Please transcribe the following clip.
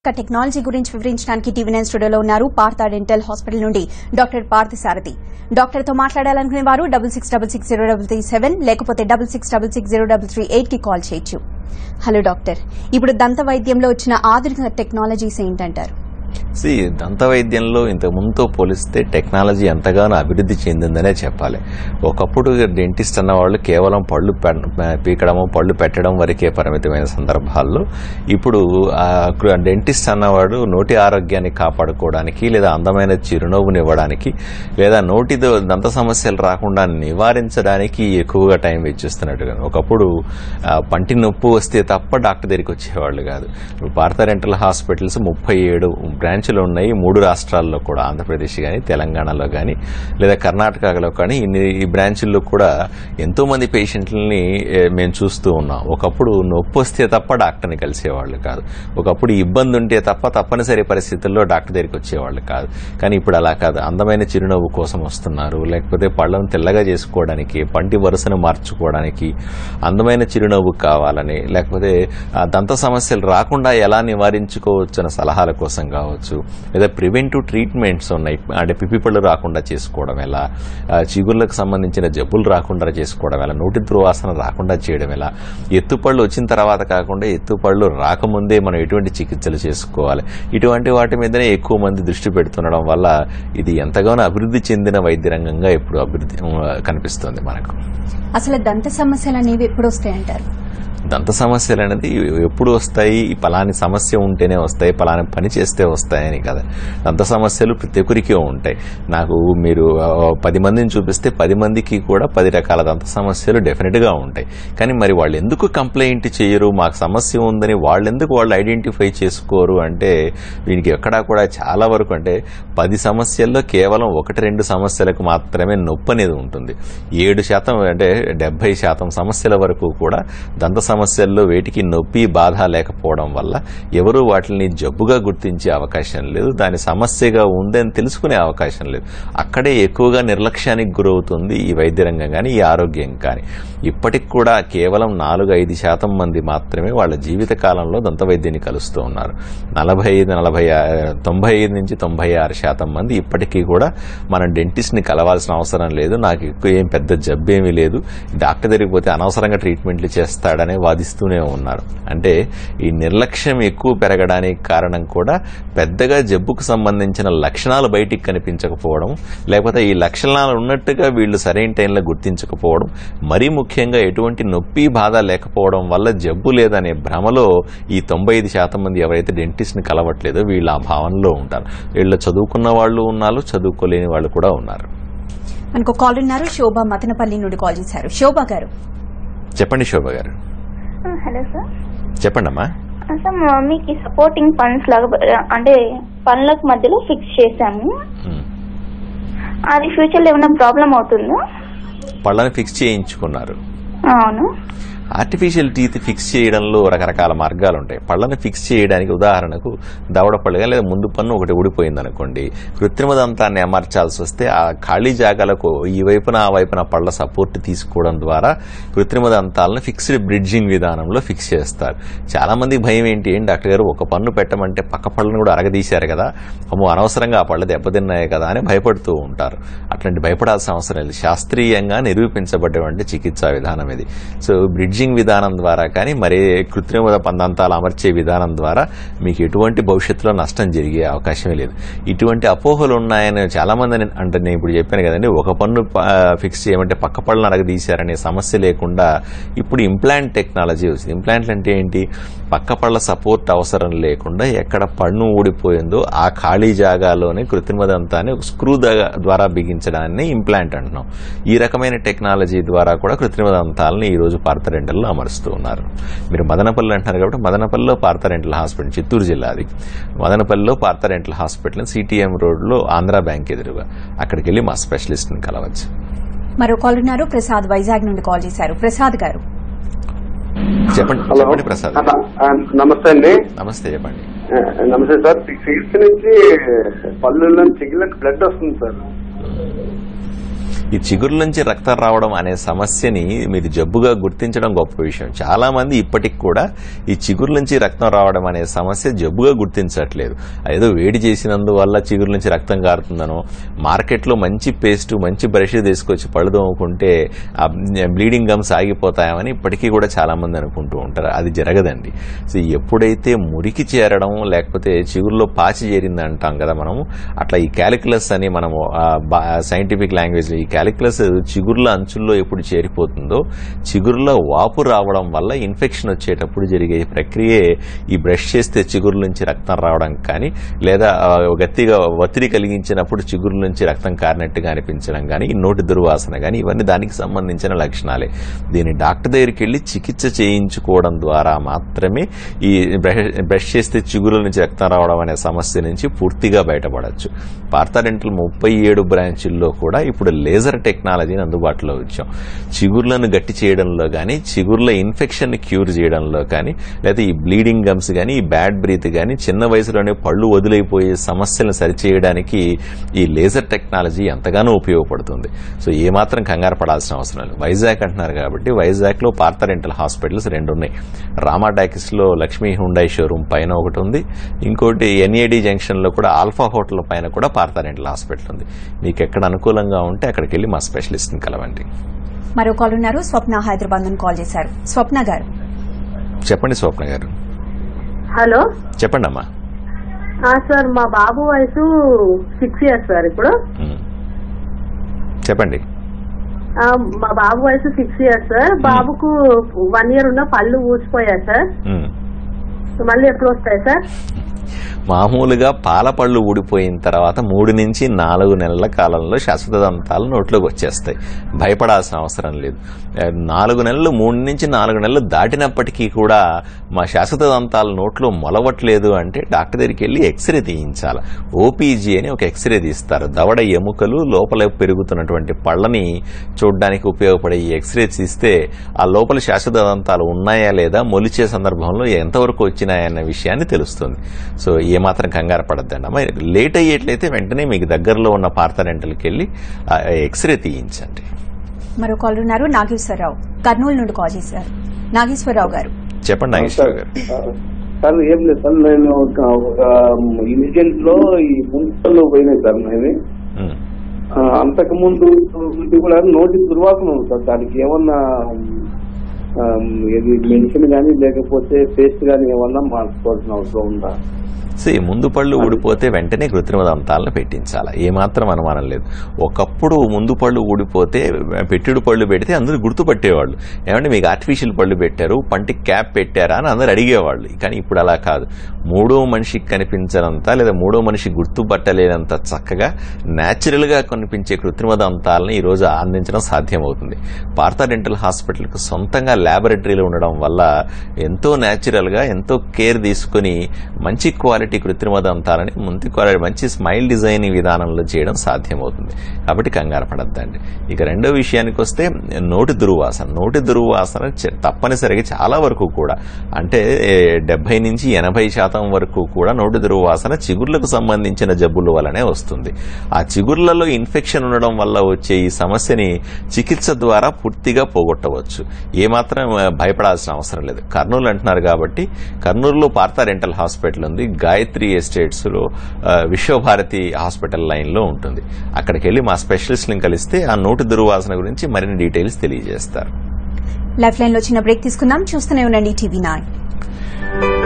ఇక టెక్నాలజీ గురించి వివరించడానికి టీవీ నైన్ స్టూడియోలో ఉన్నారు పార్థ డెంటల్ హాస్పిటల్ నుండి డాక్టర్ పార్థ సారథి డాక్టర్ తో మాట్లాడాలనుకునే వారు double six double six zero double three seven లేకపోతే double six double six zero double three eight కి కాల్ చేయొచ్చు హలో డాక్టర్ ఇప్పుడు దంత వైద్యంలో వచ్చిన ఆధునిక టెక్నాలజీస్ ఏంటంటారు సి దంత వైద్యంలో ఇంతకు ముందుతో పోలిస్తే టెక్నాలజీ ఎంతగానో అభివృద్ధి చెందిందనే చెప్పాలి ఒకప్పుడు డెంటిస్ట్ అన్న వాళ్ళు కేవలం పళ్ళు పె- పీకడము పళ్ళు పెట్టడం వరకే పరిమితమైన సందర్భాల్లో ఇప్పుడు ఆ క్ర- డెంటిస్ట్ అన్నవాడు నోటి ఆరోగ్యాన్ని కాపాడుకోవడానికి లేదా అందమైన చిరునవ్వుని ఇవ్వడానికి లేదా నోటితో దంత సమస్యలు రాకుండా నివారించడానికి ఎక్కువగా టైం వెచ్చిస్తున్నట్టుగా ఒకప్పుడు ఆ, పంటి నొప్పి వస్తే తప్ప డాక్టర్ దగ్గరికి వచ్చేవాళ్ళు కాదు ఇప్పుడు భారత రెంటల్ హాస్పిటల్స్ ముప్పై ఏడు బ్రాంచ్లు ఉన్నాయి మూడు రాష్ట్రాల్లో కూడా ఆంధ్రప్రదేశ్ కానీ తెలంగాణలో కానీ లేదా కర్ణాటకలో కానీ ఇన్ని ఈ బ్రాంచుల్లో కూడా ఎంతో మంది పేషెంట్లని ఏ, మేము చూస్తూ ఉన్నాం ఒకప్పుడు నొప్పి వస్తే తప్ప డాక్టర్ని కలిసేవాళ్ళు కాదు ఒకప్పుడు ఇబ్బంది ఉంటే తప్ప తప్పనిసరి పరిస్థితుల్లో డాక్టర్ దగ్గరికి వచ్చేవాళ్ళు కాదు కానీ ఇప్పుడు అలా కాదు అందమైన చిరునవ్వు కోసం వస్తున్నారు లేకపోతే పళ్ళను తెల్లగా చేసుకోవడానికి పంటి వరుసను మార్చుకోవడానికి అందమైన చిరునవ్వు కావాలని లేకపోతే ఆ దంత సమస్యలు రాకుండా ఎలా నివారించుకోవచ్చు అన్న సలహాల కోసం కావచ్చు లేదా ప్రివెంటివ్ ట్రీట్మెంట్స్ ఉన్నాయి అంటే పిప్పి పళ్ళు రాకుండా చేసుకోవడం ఎలా ఆ, చిగుళ్ళకు సంబంధించిన జబ్బులు రాకుండా చేసుకోవడం ఎలా నోటి దుర్వాసన రాకుండా చేయడం ఎలా ఎత్తుపళ్ళు వచ్చిన తర్వాత కాకుండా ఎత్తుపళ్ళు రాకముందే మనం ఎటువంటి చికిత్సలు చేసుకోవాలి ఇటువంటి వాటి మీదనే ఎక్కువ మంది దృష్టి పెడుతుండడం వల్ల ఇది ఎంతగానో అభివృద్ధి చెందిన వైద్య రంగంగా ఇప్పుడు అభివృద్ధి ఆ, కనిపిస్తుంది మనకు అసలు దంత సమస్యలు అనేవి ఎప్పుడు వస్తాయంటారు దంత సమస్యలు అనేది ఎప్పుడు వస్తాయి ఈ పలాని సమస్య ఉంటేనే వస్తాయి పలాని పని చేస్తే వస్తాయని కదా దంత సమస్యలు ప్రతి ఒక్కరికి ఉంటాయి నాకు మీరు ఆ, పది మందిని చూపిస్తే పది మందికి కూడా పది రకాల దంత సమస్యలు డెఫినెట్గా ఉంటాయి కానీ మరి వాళ్ళు ఎందుకు కంప్లైంట్ చేయరు మాకు సమస్య ఉందని వాళ్ళు ఎందుకు వాళ్ళు ఐడెంటిఫై చేసుకోరు అంటే దీనికి ఎక్కడా కూడా చాలా వరకు అంటే పది సమస్యల్లో కేవలం ఒకటి రెండు సమస్యలకు మాత్రమే నొప్పి అనేది ఉంటుంది ఏడు శాతం అంటే డెబ్బై శాతం సమస్యల వరకు కూడా దంత సమస్యల్లో వేటికి నొప్పి బాధ లేకపోవడం వల్ల ఎవరు వాటిని జబ్బుగా గుర్తించే అవకాశం లేదు దాని సమస్యగా ఉందని తెలుసుకునే అవకాశం లేదు అక్కడే ఎక్కువగా నిర్లక్ష్యానికి గురవుతుంది ఈ వైద్య రంగం కానీ ఈ ఆరోగ్యం కానీ ఇప్పటికి కూడా కేవలం నాలుగు ఐదు శాతం మంది మాత్రమే వాళ్ళ జీవిత కాలంలో దంత వైద్యుని కలుస్తూ ఉన్నారు నలభై ఐదు నలభై ఆ- తొంభై ఐదు నుంచి తొంభై ఆరు శాతం మంది ఇప్పటికీ కూడా మనం డెంటిస్ట్ని కలవాల్సిన అవసరం లేదు నాకు ఎక్కువ ఏం పెద్ద జబ్బేమీ లేదు డాక్టర్ దగ్గరికి పోతే అనవసరంగా ట్రీట్మెంట్లు చేస్తాడనే వాదిస్తూనే ఉన్నారు అంటే ఈ నిర్లక్ష్యం ఎక్కువ పెరగడానికి కారణం కూడా పెద్దగా జబ్బుకు సంబంధించిన లక్షణాలు బయటికి కనిపించకపోవడం లేకపోతే ఈ లక్షణాలు ఉన్నట్టుగా వీళ్ళు సరైన టైంలో గుర్తించకపోవడం మరీ ముఖ్యంగా ఎటువంటి నొప్పి బాధ లేకపోవడం వల్ల జబ్బు లేదనే భ్రమలో ఈ తొంభై ఐదు శాతం మంది ఎవరైతే డెంటిస్ట్ని కలవట్లేదో వీళ్ళు ఆ భావనలో ఉంటారు వీళ్ళు చదువుకున్న వాళ్ళు ఉన్నారు చదువుకోలేని వాళ్ళు కూడా ఉన్నారు మనకు కాల్ ఉన్నారు శోభ మతనపల్లి నుండి కాల్ చేశారు శోభ గారు చెప్పండి శోభ గారు హలో సార్ చెప్పండి అమ్మా సార్ మా మమ్మీకి సపోర్టింగ్ ఫండ్స్ లాగా బ- అంటే పనులకు మధ్యలో ఫిక్స్ చేశాము ఉమ్. అది ఫ్యూచర్లో ఏమైనా ప్రాబ్లం అవుతుందా పళ్ళని ఫిక్స్ చేయించుకున్నారు అవును ఆర్టిఫిషియల్ టీత్ ఫిక్స్ చేయడంలో రకరకాల మార్గాలు ఉంటాయి పళ్ళని ఫిక్స్ చేయడానికి ఉదాహరణకు దవడ పళ్ళుగా లేదా ముందు పన్ను ఒకటి ఊడిపోయింది అనుకోండి కృత్రిమ దంతాన్ని అమర్చాల్సి వస్తే ఆ ఖాళీ జాగాలకు ఈ వైపున ఆ వైపున పళ్ళ సపోర్ట్ తీసుకోవడం ద్వారా కృత్రిమ దంతాలను ఫిక్స్డ్ బ్రిడ్జింగ్ విధానంలో ఫిక్స్ చేస్తారు చాలా మంది భయం ఏంటి ఏంటి డాక్టర్ గారు ఒక పన్ను పెట్టమంటే పక్క పళ్ళను కూడా అరగదీశారు కదా అమ్మో అనవసరంగా ఆ పళ్ళు దెబ్బతిన్నాయి కదా అని భయపడుతూ ఉంటారు అట్లాంటి భయపడాల్సిన అవసరం లేదు శాస్త్రీయంగా నిరూపించబడ్డటువంటి చికిత్సా విధానం ఇది సో బ్రిడ్జింగ్ విధానం ద్వారా కానీ మరి కృత్రిమ దంతాలు అమర్చే విధానం ద్వారా మీకు ఎటువంటి భవిష్యత్తులో నష్టం జరిగే అవకాశమే లేదు ఇటువంటి అపోహలు ఉన్నాయని చాలా మంది అని- అంటే నేను ఇప్పుడు చెప్పాను కదండి ఒక పన్ను ప- ఫిక్స్ చేయమంటే పక్క పళ్ళను అరగదీశారనే సమస్య లేకుండా ఇప్పుడు ఇంప్లాంట్ టెక్నాలజీ వచ్చింది ఇంప్లాంట్లు అంటే ఏంటి పక్క పళ్ళ సపోర్ట్ అవసరం లేకుండా ఎక్కడ పన్ను ఊడిపోయిందో ఆ ఖాళీ జాగాలోనే కృత్రిమ దంతాన్ని ఒక స్క్రూ ద- ద్వారా బిగించడాన్ని ఇంప్లాంట్ అంటున్నాం ఈ రకమైన టెక్నాలజీ ద్వారా కూడా కృత్రిమ దంతాలను ఈ రోజు పార్థ రెంటల్లో అమరుస్తూ ఉన్నారు మీరు మదనపల్లి అంటున్నారు కాబట్టి మదనపల్లిలో పార్థ రెంటల్ హాస్పిటల్ చిత్తూరు జిల్లాది మదనపల్లిలో పార్థ రెంటల్ హాస్పిటల్ సిటీఎం రోడ్లో ఆంధ్ర బ్యాంక్ ఎదురుగా అక్కడికి వెళ్ళి మా స్పెషలిస్ట్ని కలవచ్చు మరో కాల్ ఉన్నారు ప్రసాద్ వైజాగ్ నుండి కాల్ చేశారు ప్రసాద్ గారు చెప్పండి హలో చెప్పండి ప్రసాద్ ఆ, ఆ, నమస్తే అండి నమస్తే చెప్పండి ఆ, నమస్తే సార్ సిక్స్ ఇయర్స్ నుంచి పళ్ళుల్లో చిగిళ్ళకి బ్లడ్ వస్తుంది సార్ ఈ చిగురు నుంచి రక్తం రావడం అనే సమస్యని మీరు జబ్బుగా గుర్తించడం గొప్ప విషయం చాలా మంది ఇప్పటికి కూడా ఈ చిగురు నుంచి రక్తం రావడం అనే సమస్య జబ్బుగా గుర్తించట్లేదు ఏదో వేడి చేసినందువల్ల చిగురు నుంచి రక్తం కారుతుందనో మార్కెట్లో మంచి పేస్ట్ మంచి బ్రష్ తీసుకొచ్చి పళ్ళు తోముకుంటే ఆ బ్లీడింగ్ గమ్స్ ఆగిపోతాయని ఇప్పటికీ కూడా చాలా మంది అనుకుంటూ ఉంటారు అది జరగదండి సో ఎప్పుడైతే మురికి చేరడం లేకపోతే చిగురులో పాచి చేరింది అంటాం కదా మనము అట్లా ఈ క్యాలిక్యులస్ అని మనము సైంటిఫిక్ లాంగ్వేజ్ ఈ క్యాలిక్యులస్ చిగుర్ల అంచుల్లో ఎప్పుడు చేరిపోతుందో చిగురులో వాపు రావడం వల్ల ఇన్ఫెక్షన్ వచ్చేటప్పుడు జరిగే ప్రక్రియే ఈ బ్రష్ చేస్తే చిగురు నుంచి రక్తం రావడం కానీ లేదా ఆ, గట్టిగా ఒత్తిడి కలిగించినప్పుడు చిగురు నుంచి రక్తం కారినట్టుగా అనిపించడం కానీ ఈ నోటి దుర్వాసన కానీ ఇవన్నీ దానికి సంబంధించిన లక్షణాలే దీన్ని డాక్టర్ దగ్గరికి వెళ్ళి చికిత్స చేయించుకోవడం ద్వారా మాత్రమే ఈ బ్రష్ బ్రష్ చేస్తే చిగురుల నుంచి రక్తం రావడం అనే సమస్య నుంచి పూర్తిగా బయటపడవచ్చు పార్థా డెంటల్ ముప్పై ఏడు బ్రాంచుల్లో కూడా ఇప్పుడు లేజర్ టెక్నాలజీని అందుబాటులో వచ్చాం చిగుర్లను గట్టి చేయడంలో కానీ చిగుర్ల ఇన్ఫెక్షన్ క్యూర్ చేయడంలో కానీ లేదా ఈ బ్లీడింగ్ గమ్స్ కానీ ఈ బ్యాడ్ బ్రీత్ కానీ చిన్న వయసులోనే పళ్ళు వదిలైపోయే సమస్యలను సరిచేయడానికి ఈ లేజర్ టెక్నాలజీ ఎంతగానో ఉపయోగపడుతుంది సో ఏమాత్రం కంగారు పడాల్సిన అవసరం లేదు వైజాగ్ అంటున్నారు కాబట్టి వైజాగ్లో పార్థా డెంటల్ హాస్పిటల్స్ రెండు ఉన్నాయి రామా టాకీస్లో లక్ష్మీ హుండై షోరూమ్ పైన ఒకటి ఉంది ఇంకోటి ఎన్ఏడి జంక్షన్లో కూడా ఆల్ఫా హోటల్ పైన కూడా పార్థా డెంటల్ హాస్పిటల్ ఉంది మీకు ఎక్కడ అనుకూలంగా ఉంటే అక్కడికి వెళ్ళి మా స్పెషలిస్ట్ని కలవండి మరో కాల్ ఉన్నారు స్వప్న హైదరాబాద్ నుండి కాల్ చేశారు స్వప్న గారు చెప్పండి స్వప్న గారు హలో చెప్పండి అమ్మా ఆ, సార్ మా బాబు వయసు సిక్స్ ఇయర్స్ సార్ ఇప్పుడు ఉమ్. చెప్పండి ఆ, మా బాబు వయసు సిక్స్ ఇయర్స్ సార్ బాబుకు వన్ ఇయర్ ఉన్న పళ్ళు ఊసిపోయాయి సార్ ఉమ్. మళ్ళీ ఎప్పుడు వస్తాయి సార్ మామూలుగా పాల పళ్ళు ఊడిపోయిన తర్వాత మూడు నుంచి నాలుగు నెలల కాలంలో శాశ్వత దంతాలు నోట్లోకి వచ్చేస్తాయి భయపడాల్సిన అవసరం లేదు ఏ, నాలుగు నెలలు మూడు నుంచి నాలుగు నెలలు దాటినప్పటికీ కూడా మా శాశ్వత దంతాలు నోట్లో మొలవట్లేదు అంటే డాక్టర్ దగ్గరికి వెళ్ళి ఎక్స్రే తీయించాలి ఓపీజీ అని ఒక ఎక్స్రే తీస్తారు దవడ ఎముకలు లోపల పెరుగుతున్నటువంటి పళ్ళని చూడడానికి ఉపయోగపడే ఈ ఎక్స్రే తీస్తే ఆ లోపల శాశ్వత దంతాలు ఉన్నాయా లేదా మొలిచే సందర్భంలో ఎంతవరకు వచ్చినాయన్న విషయాన్ని తెలుస్తుంది సో ఏమాత్రం కంగారు పడద్దండి అమ్మ లేట్ అయ్యేట్లయితే వెంటనే మీకు దగ్గరలో ఉన్న పార్థ రెంటల్కి వెళ్ళి ఆ ఎక్స్రే తీయించండి మరో కాల్ ఉన్నారు నాగేశ్వరరావు కర్నూలు నుండి కాల్ చేశారు నాగేశ్వరరావు గారు చెప్పండి నాగేశ్వర గారు సార్ ఏం లేదు సార్ నేను ఒక ఒక ఇన్సిడెంట్ లో ఈ ముందులో పోయినాయి సార్ నేను ఉమ్. అంతకు ముందు నుండి కూడా నోటి దుర్వాసన ఉంది సార్ దానికి ఏమన్నా ఆ, ఇది మెడిసిన్ కానీ లేకపోతే పేస్ట్ కానీ ఏమన్నా మార్చుకోవాల్సిన అవసరం ఉందా సో ఈ ముందు పళ్ళు ఊడిపోతే వెంటనే కృత్రిమ దంతాలను పెట్టించాలి ఏమాత్రం అనుమానం లేదు ఒకప్పుడు ముందు పళ్ళు ఊడిపోతే పెట్టుడు పళ్ళు పెడితే అందరూ గుర్తుపట్టేవాళ్ళు ఏమంటే మీకు ఆర్టిఫిషియల్ పళ్ళు పెట్టారు పంటికి క్యాప్ పెట్టారా అని అందరూ అడిగేవాళ్ళు కానీ ఇప్పుడు అలా కాదు మూడో మనిషికి కనిపించనంత లేదా మూడో మనిషి గుర్తుపట్టలేనంత చక్కగా న్యాచురల్ గా కనిపించే కృత్రిమ దంతాలను ఈ రోజు అందించడం సాధ్యమవుతుంది పార్థా డెంటల్ హాస్పిటల్కి సొంతంగా ల్యాబొరేటరీలు ఉండడం వల్ల ఎంతో న్యాచురల్ గా ఎంతో కేర్ తీసుకుని మంచి క్వాలిటీ కృత్రిమ దంతాలని మంచి క్వాలిటీ మంచి స్మైల్ డిజైన్ విధానంలో చేయడం సాధ్యమవుతుంది కాబట్టి కంగారు పడద్దండి ఇక రెండో విషయానికి వస్తే నోటి దుర్వాసన నోటి దుర్వాసన చ- తప్పనిసరిగా చాలా వరకు కూడా అంటే డెబ్బై నుంచి ఎనభై శాతం వరకు కూడా నోటి దుర్వాసన చిగుర్లకు సంబంధించిన జబ్బుల వల్లనే వస్తుంది ఆ చిగుర్లలో ఇన్ఫెక్షన్ ఉండడం వల్ల వచ్చే ఈ సమస్యని చికిత్స ద్వారా పూర్తిగా పోగొట్టవచ్చు ఏమాత్రం ఆ, భయపడాల్సిన అవసరం లేదు కర్నూలు అంటున్నారు కాబట్టి కర్నూలులో పార్థా డెంటల్ హాస్పిటల్ ఉంది గాయత్రి ఎస్టేట్స్ లో ఆ, విశ్వభారతి హాస్పిటల్ లైన్ లో ఉంటుంది అక్కడికి వెళ్ళి మా స్పెషలిస్ట్ని కలిస్తే ఆ నోటి దుర్వాసన గురించి మరిన్ని డీటెయిల్స్ తెలియజేస్తారు లైఫ్ లైన్ లో చిన్న బ్రేక్ తీసుకుందాం చూస్తూనే ఉండండి టీవీ నైన్